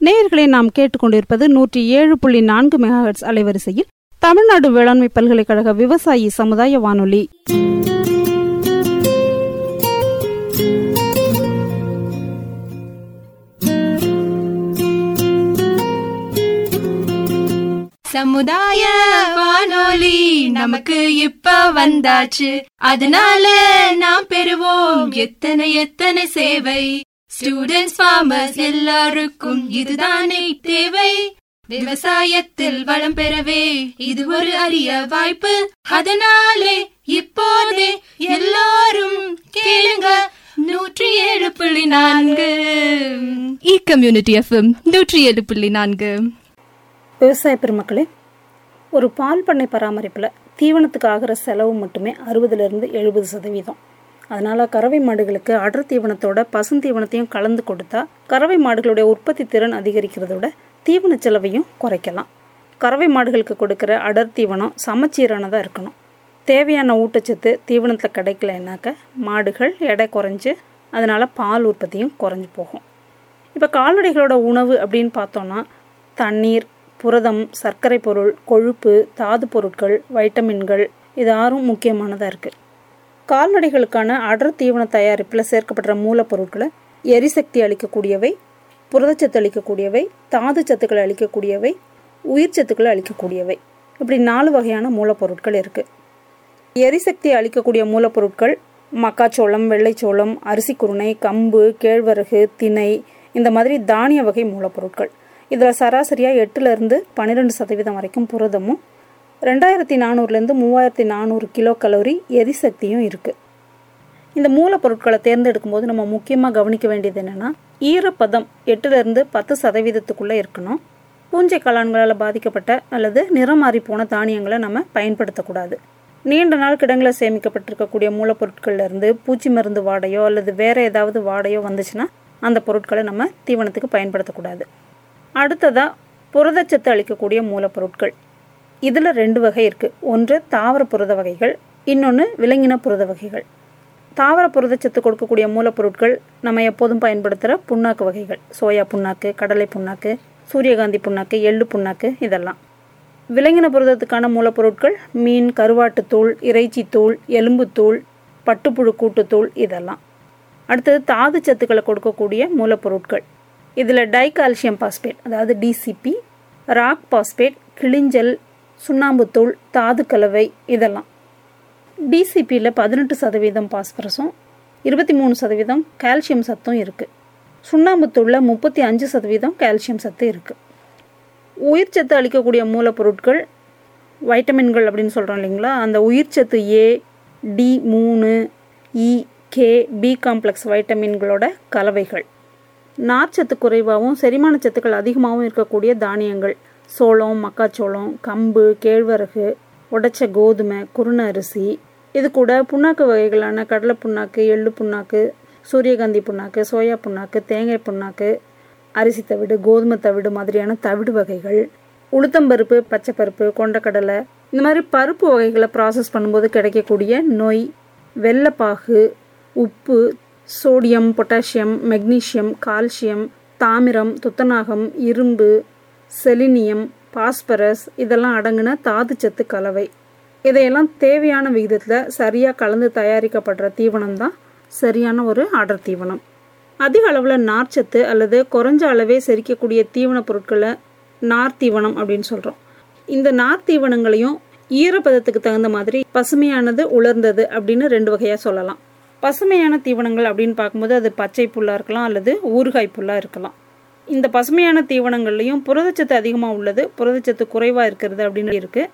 நேயர்களை நாம் கேட்டுக்கொண்டிருப்பது நூற்றி ஏழு புள்ளி நான்கு மெகாஹெட்ஸ் அலைவரிசையில் தமிழ்நாடு வேளாண்மை பல்கலைக்கழக விவசாயி சமுதாய வானொலி சமுதாய வானொலி நமக்கு இப்ப வந்தாச்சு அதனால நாம் பெறுவோம் எத்தனை எத்தனை சேவை ஸ்டூடெண்ட்ஸ் ஃபார்மர்ஸ் எல்லாருக்கும் இதுதானே தேவை விவசாயத்தில் வளம் பெறவே இது ஒரு அரிய வாய்ப்பு அதனாலே இப்போதே எல்லாரும் கேளுங்க நூற்றி ஏழு புள்ளி நான்கு இ கம்யூனிட்டி எஃப்எம் நூற்றி ஏழு புள்ளி நான்கு விவசாய பெருமக்களே ஒரு பால் பண்ணை பராமரிப்பில் தீவனத்துக்கு ஆகிற செலவு மட்டுமே அறுபதுலேருந்து எழுபது சதவீதம் அதனால் கறவை மாடுகளுக்கு அடர் தீவனத்தோட பசுந்தீவனத்தையும் கலந்து கொடுத்தா கறவை மாடுகளுடைய உற்பத்தி திறன் அதிகரிக்கிறதோட தீவன செலவையும் குறைக்கலாம் கறவை மாடுகளுக்கு கொடுக்குற அடர் தீவனம் சமச்சீரானதாக இருக்கணும் தேவையான ஊட்டச்சத்து தீவனத்தில் கிடைக்கலனாக்க மாடுகள் எடை குறைஞ்சு அதனால் பால் உற்பத்தியும் குறைஞ்சு போகும் இப்போ கால்நடைகளோட உணவு அப்படின்னு பார்த்தோன்னா தண்ணீர் புரதம் சர்க்கரை பொருள் கொழுப்பு தாது பொருட்கள் வைட்டமின்கள் இது ஆறும் முக்கியமானதாக இருக்குது கால்நடைகளுக்கான அடர் தீவன தயாரிப்பில் சேர்க்கப்படுற மூலப்பொருட்களை எரிசக்தி அளிக்கக்கூடியவை புரதச்சத்து அளிக்கக்கூடியவை தாது சத்துக்களை அளிக்கக்கூடியவை உயிர் சத்துக்களை அளிக்கக்கூடியவை இப்படி நாலு வகையான மூலப்பொருட்கள் இருக்குது எரிசக்தி அளிக்கக்கூடிய மூலப்பொருட்கள் மக்காச்சோளம் வெள்ளைச்சோளம் அரிசி குருணை கம்பு கேழ்வரகு திணை இந்த மாதிரி தானிய வகை மூலப்பொருட்கள் இதில் சராசரியாக எட்டுலேருந்து பன்னிரெண்டு சதவீதம் வரைக்கும் புரதமும் ரெண்டாயிரத்தி நானூறுலேருந்து மூவாயிரத்தி நானூறு கிலோ கலோரி எரிசக்தியும் இருக்குது இந்த மூலப்பொருட்களை தேர்ந்தெடுக்கும் போது நம்ம முக்கியமாக கவனிக்க வேண்டியது என்னென்னா ஈரப்பதம் எட்டுலேருந்து பத்து சதவீதத்துக்குள்ளே இருக்கணும் பூஞ்சை காளான்களால் பாதிக்கப்பட்ட அல்லது நிறம் மாறி போன தானியங்களை நம்ம பயன்படுத்தக்கூடாது நீண்ட நாள் கிடங்கில் சேமிக்கப்பட்டிருக்கக்கூடிய மூலப்பொருட்கள்ல இருந்து பூச்சி மருந்து வாடையோ அல்லது வேறு ஏதாவது வாடையோ வந்துச்சுன்னா அந்த பொருட்களை நம்ம தீவனத்துக்கு பயன்படுத்தக்கூடாது அடுத்ததாக புரதச்சத்து அளிக்கக்கூடிய மூலப்பொருட்கள் இதில் ரெண்டு வகை இருக்குது ஒன்று தாவர புரத வகைகள் இன்னொன்று விலங்கின புரத வகைகள் தாவர புரதச்சத்து கொடுக்கக்கூடிய மூலப்பொருட்கள் நம்ம எப்போதும் பயன்படுத்துகிற புண்ணாக்கு வகைகள் சோயா புண்ணாக்கு கடலை புண்ணாக்கு சூரியகாந்தி புண்ணாக்கு எள்ளு புண்ணாக்கு இதெல்லாம் விலங்கின புரதத்துக்கான மூலப்பொருட்கள் மீன் கருவாட்டுத்தூள் இறைச்சித்தூள் எலும்புத்தூள் பட்டுப்புழு கூட்டுத்தூள் இதெல்லாம் அடுத்தது தாது சத்துக்களை கொடுக்கக்கூடிய மூலப்பொருட்கள் இதில் டைகால்சியம் பாஸ்பேட் அதாவது டிசிபி ராக் பாஸ்பேட் கிளிஞ்சல் சுண்ணாம்புத்தூள் தாது கலவை இதெல்லாம் டிசிபியில் பதினெட்டு சதவீதம் பாஸ்பரஸும் இருபத்தி மூணு சதவீதம் கால்சியம் சத்தும் இருக்குது சுண்ணாம்புத்தூளில் முப்பத்தி அஞ்சு சதவீதம் கால்சியம் சத்து இருக்குது உயிர் சத்து அளிக்கக்கூடிய மூலப்பொருட்கள் வைட்டமின்கள் அப்படின்னு சொல்கிறோம் இல்லைங்களா அந்த உயிர் சத்து ஏ டி மூணு இ கே பி காம்ப்ளெக்ஸ் வைட்டமின்களோட கலவைகள் நார்ச்சத்து குறைவாகவும் செரிமான சத்துக்கள் அதிகமாகவும் இருக்கக்கூடிய தானியங்கள் சோளம் மக்காச்சோளம் கம்பு கேழ்வரகு உடைச்ச கோதுமை குருண அரிசி இது கூட புண்ணாக்கு வகைகளான கடலை புண்ணாக்கு எள்ளு புண்ணாக்கு சூரியகாந்தி புண்ணாக்கு சோயா புண்ணாக்கு தேங்காய் புண்ணாக்கு அரிசி தவிடு கோதுமை தவிடு மாதிரியான தவிடு வகைகள் உளுத்தம்பருப்பு பச்சைப்பருப்பு கொண்டக்கடலை இந்த மாதிரி பருப்பு வகைகளை ப்ராசஸ் பண்ணும்போது கிடைக்கக்கூடிய நொய் வெள்ளைப்பாகு உப்பு சோடியம் பொட்டாசியம் மெக்னீசியம் கால்சியம் தாமிரம் துத்தநாகம் இரும்பு செலினியம் பாஸ்பரஸ் இதெல்லாம் அடங்கின தாதுச்சத்து கலவை இதையெல்லாம் தேவையான விகிதத்தில் சரியாக கலந்து தயாரிக்கப்படுற தீவனம் தான் சரியான ஒரு அடர் தீவனம் அதிக அளவில் நார்ச்சத்து அல்லது குறைஞ்ச அளவே செரிக்கக்கூடிய தீவன பொருட்களை நார் தீவனம் அப்படின்னு சொல்கிறோம் இந்த நார் தீவனங்களையும் ஈரப்பதத்துக்கு தகுந்த மாதிரி பசுமையானது உலர்ந்தது அப்படின்னு ரெண்டு வகையாக சொல்லலாம் பசுமையான தீவனங்கள் அப்படின்னு பார்க்கும்போது அது பச்சை புல்லாக இருக்கலாம் அல்லது ஊறுகாய் புல்லாக இருக்கலாம் இந்த பசுமையான தீவனங்கள்லையும் புரதச்சத்து அதிகமாக உள்ளது புரதச்சத்து குறைவாக இருக்கிறது அப்படின்னு இருக்குது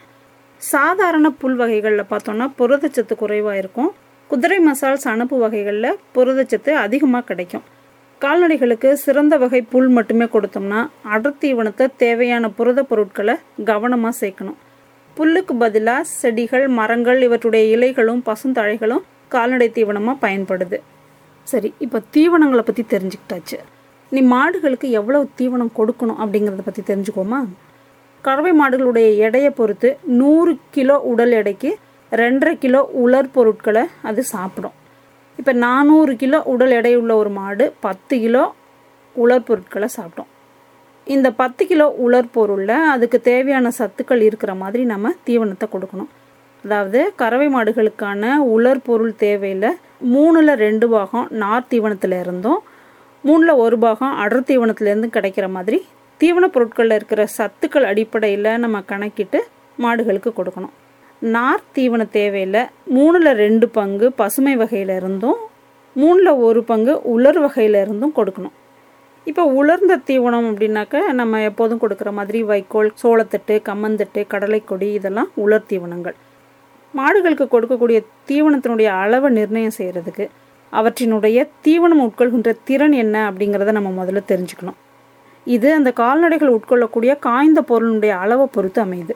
சாதாரண புல் வகைகளில் பார்த்தோன்னா புரதச்சத்து குறைவாக இருக்கும் குதிரை மசால் சணப்பு வகைகளில் புரதச்சத்து அதிகமாக கிடைக்கும் கால்நடைகளுக்கு சிறந்த வகை புல் மட்டுமே கொடுத்தோம்னா அடர் தீவனத்தை தேவையான புரத பொருட்களை கவனமாக சேர்க்கணும் புல்லுக்கு பதிலாக செடிகள் மரங்கள் இவற்றுடைய இலைகளும் பசுந்தழைகளும் கால்நடை தீவனமாக பயன்படுது சரி இப்போ தீவனங்களை பற்றி தெரிஞ்சுக்கிட்டாச்சு நீ மாடுகளுக்கு எவ்வளோ தீவனம் கொடுக்கணும் அப்படிங்கிறத பற்றி தெரிஞ்சுக்கோமா கறவை மாடுகளுடைய எடையை பொறுத்து நூறு கிலோ உடல் எடைக்கு ரெண்டரை கிலோ உலர் பொருட்களை அது சாப்பிடும் இப்போ நானூறு கிலோ உடல் எடை உள்ள ஒரு மாடு பத்து கிலோ உலர் பொருட்களை சாப்பிடும் இந்த பத்து கிலோ உலர் பொருளில் அதுக்கு தேவையான சத்துக்கள் இருக்கிற மாதிரி நம்ம தீவனத்தை கொடுக்கணும் அதாவது கறவை மாடுகளுக்கான உலர் பொருள் தேவையில் மூணில் ரெண்டு பாகம் நார் தீவனத்தில் இருந்தும் மூணில் ஒரு பாகம் அடர் தீவனத்துலேருந்து கிடைக்கிற மாதிரி தீவனப் பொருட்களில் இருக்கிற சத்துக்கள் அடிப்படையில் நம்ம கணக்கிட்டு மாடுகளுக்கு கொடுக்கணும் நார் தீவன தேவையில் மூணில் ரெண்டு பங்கு பசுமை வகையில் இருந்தும் மூணில் ஒரு பங்கு உலர் வகையில் இருந்தும் கொடுக்கணும் இப்போ உலர்ந்த தீவனம் அப்படின்னாக்க நம்ம எப்போதும் கொடுக்குற மாதிரி வைக்கோல் சோளத்தட்டு கம்மந்தட்டு கடலைக்கொடி இதெல்லாம் உலர் தீவனங்கள் மாடுகளுக்கு கொடுக்கக்கூடிய தீவனத்தினுடைய அளவை நிர்ணயம் செய்கிறதுக்கு அவற்றினுடைய தீவனம் உட்கொள்கின்ற திறன் என்ன அப்படிங்கிறத நம்ம முதல்ல தெரிஞ்சுக்கணும் இது அந்த கால்நடைகள் உட்கொள்ளக்கூடிய காய்ந்த பொருளினுடைய அளவை பொறுத்து அமையுது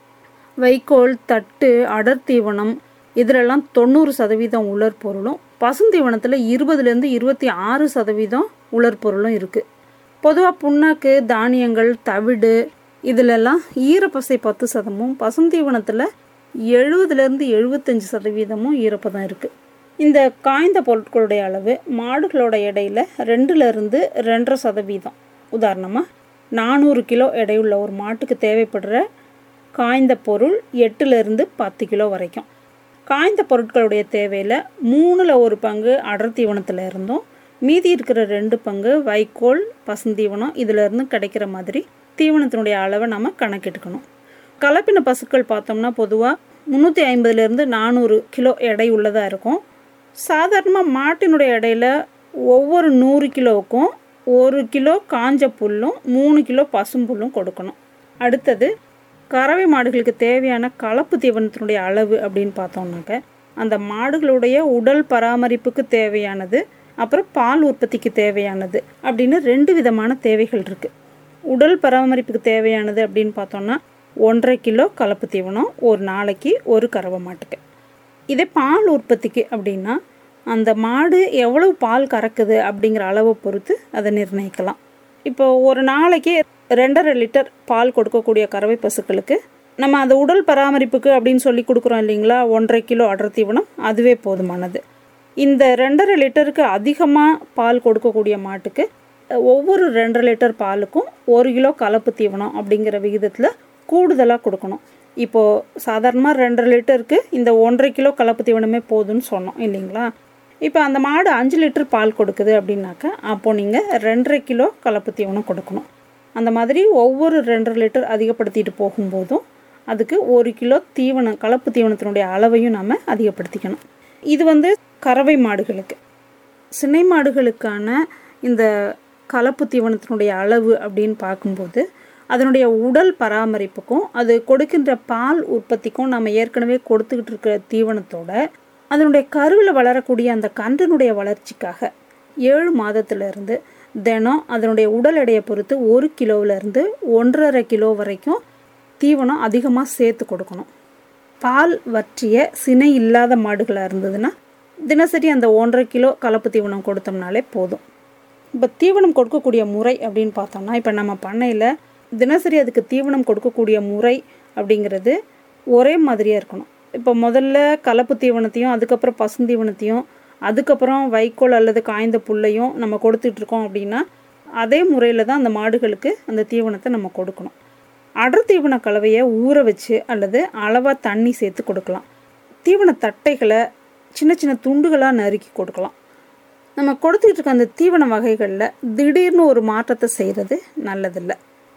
வைக்கோல் தட்டு அடர் தீவனம் இதிலெல்லாம் தொண்ணூறு சதவீதம் உலர் பொருளும் பசுந்தீவனத்தில் இருபதுலேருந்து இருபத்தி ஆறு சதவீதம் உலர் பொருளும் இருக்குது பொதுவாக புண்ணாக்கு தானியங்கள் தவிடு இதிலெல்லாம் ஈரப்பசை பத்து சதமும் பசுந்தீவனத்தில் எழுபதுலேருந்து எழுபத்தஞ்சு சதவீதமும் ஈரப்பதம் இருக்குது இந்த காய்ந்த பொருட்களுடைய அளவு மாடுகளோட எடையில் ரெண்டுலேருந்து ரெண்டரை சதவீதம் உதாரணமாக நானூறு கிலோ எடையுள்ள ஒரு மாட்டுக்கு தேவைப்படுற காய்ந்த பொருள் எட்டுலேருந்து பத்து கிலோ வரைக்கும் காய்ந்த பொருட்களுடைய தேவையில் மூணில் ஒரு பங்கு அடர் தீவனத்தில் இருந்தும் மீதி இருக்கிற ரெண்டு பங்கு வைக்கோல் பசுந்தீவனம் இதில் இருந்தும் கிடைக்கிற மாதிரி தீவனத்தினுடைய அளவை நம்ம கணக்கிட்டுக்கணும் கலப்பின பசுக்கள் பார்த்தோம்னா பொதுவாக முந்நூற்றி ஐம்பதுலேருந்து நானூறு கிலோ எடை உள்ளதாக இருக்கும் சாதாரணமாக மாட்டினுடைய எடையில் ஒவ்வொரு நூறு கிலோவுக்கும் ஒரு கிலோ காஞ்ச புல்லும் மூணு கிலோ பசும்புல்லும் கொடுக்கணும் அடுத்தது கறவை மாடுகளுக்கு தேவையான கலப்பு தீவனத்தினுடைய அளவு அப்படின்னு பார்த்தோம்னாக்க அந்த மாடுகளுடைய உடல் பராமரிப்புக்கு தேவையானது அப்புறம் பால் உற்பத்திக்கு தேவையானது அப்படின்னு ரெண்டு விதமான தேவைகள் இருக்குது உடல் பராமரிப்புக்கு தேவையானது அப்படின்னு பார்த்தோம்னா ஒன்றரை கிலோ கலப்பு தீவனம் ஒரு நாளைக்கு ஒரு கறவை மாட்டுக்கு இதே பால் உற்பத்திக்கு அப்படின்னா அந்த மாடு எவ்வளவு பால் கறக்குது அப்படிங்கிற அளவை பொறுத்து அதை நிர்ணயிக்கலாம் இப்போ ஒரு நாளைக்கு ரெண்டரை லிட்டர் பால் கொடுக்கக்கூடிய கறவை பசுக்களுக்கு நம்ம அந்த உடல் பராமரிப்புக்கு அப்படின்னு சொல்லி கொடுக்குறோம் இல்லைங்களா ஒன்றரை கிலோ அடர் தீவனம் அதுவே போதுமானது இந்த ரெண்டரை லிட்டருக்கு அதிகமாக பால் கொடுக்கக்கூடிய மாட்டுக்கு ஒவ்வொரு ரெண்டரை லிட்டர் பாலுக்கும் ஒரு கிலோ கலப்பு தீவனம் அப்படிங்கிற விகிதத்தில் கூடுதலாக கொடுக்கணும் இப்போது சாதாரணமாக ரெண்டரை லிட்டருக்கு இந்த ஒன்றரை கிலோ கலப்பு தீவனமே போதும்னு சொன்னோம் இல்லைங்களா இப்போ அந்த மாடு அஞ்சு லிட்டர் பால் கொடுக்குது அப்படின்னாக்கா அப்போது நீங்கள் ரெண்டரை கிலோ கலப்பு தீவனம் கொடுக்கணும் அந்த மாதிரி ஒவ்வொரு ரெண்டரை லிட்டர் அதிகப்படுத்திட்டு போகும்போதும் அதுக்கு ஒரு கிலோ தீவனம் கலப்பு தீவனத்தினுடைய அளவையும் நாம் அதிகப்படுத்திக்கணும் இது வந்து கறவை மாடுகளுக்கு சினை மாடுகளுக்கான இந்த கலப்பு தீவனத்தினுடைய அளவு அப்படின்னு பார்க்கும்போது அதனுடைய உடல் பராமரிப்புக்கும் அது கொடுக்கின்ற பால் உற்பத்திக்கும் நம்ம ஏற்கனவே கொடுத்துக்கிட்டு இருக்கிற தீவனத்தோட அதனுடைய கருவில் வளரக்கூடிய அந்த கன்றினுடைய வளர்ச்சிக்காக ஏழு மாதத்துலேருந்து தினம் அதனுடைய உடல் எடையை பொறுத்து ஒரு கிலோவிலேருந்து ஒன்றரை கிலோ வரைக்கும் தீவனம் அதிகமாக சேர்த்து கொடுக்கணும் பால் வற்றிய சினை இல்லாத மாடுகளாக இருந்ததுன்னா தினசரி அந்த ஒன்றரை கிலோ கலப்பு தீவனம் கொடுத்தோம்னாலே போதும் இப்போ தீவனம் கொடுக்கக்கூடிய முறை அப்படின்னு பார்த்தோம்னா இப்போ நம்ம பண்ணையில் தினசரி அதுக்கு தீவனம் கொடுக்கக்கூடிய முறை அப்படிங்கிறது ஒரே மாதிரியாக இருக்கணும் இப்போ முதல்ல கலப்பு தீவனத்தையும் அதுக்கப்புறம் பசுந்தீவனத்தையும் அதுக்கப்புறம் வைக்கோல் அல்லது காய்ந்த புல்லையும் நம்ம கொடுத்துட்ருக்கோம் அப்படின்னா அதே முறையில் தான் அந்த மாடுகளுக்கு அந்த தீவனத்தை நம்ம கொடுக்கணும் அடர் தீவன கலவையை ஊற வச்சு அல்லது அளவாக தண்ணி சேர்த்து கொடுக்கலாம் தீவன தட்டைகளை சின்ன சின்ன துண்டுகளாக நறுக்கி கொடுக்கலாம் நம்ம கொடுத்துட்டு இருக்க அந்த தீவன வகைகளில் திடீர்னு ஒரு மாற்றத்தை செய்கிறது நல்லதில்லை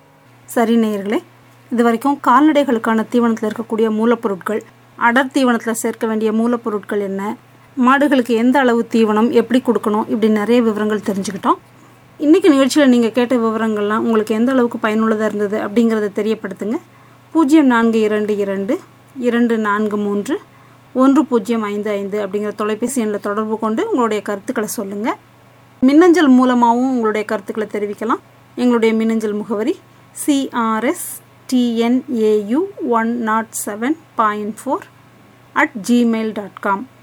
சரி நேயர்களே இது வரைக்கும் கால்நடைகளுக்கான தீவனத்தில் இருக்கக்கூடிய மூலப்பொருட்கள் அடர் தீவனத்தில் சேர்க்க வேண்டிய மூலப்பொருட்கள் என்ன மாடுகளுக்கு எந்த அளவு தீவனம் எப்படி கொடுக்கணும் இப்படி நிறைய விவரங்கள் தெரிஞ்சுக்கிட்டோம் இன்றைக்கி நிகழ்ச்சியில் நீங்கள் கேட்ட விவரங்கள்லாம் உங்களுக்கு எந்த அளவுக்கு பயனுள்ளதாக இருந்தது அப்படிங்கிறத தெரியப்படுத்துங்க பூஜ்ஜியம் நான்கு இரண்டு இரண்டு இரண்டு நான்கு மூன்று ஒன்று பூஜ்ஜியம் ஐந்து ஐந்து அப்படிங்கிற தொலைபேசி எண்ணில் தொடர்பு கொண்டு உங்களுடைய கருத்துக்களை சொல்லுங்கள் மின்னஞ்சல் மூலமாகவும் உங்களுடைய கருத்துக்களை தெரிவிக்கலாம் எங்களுடைய மின்னஞ்சல் முகவரி CRS TNAU one nought seven point four at Gmail dot com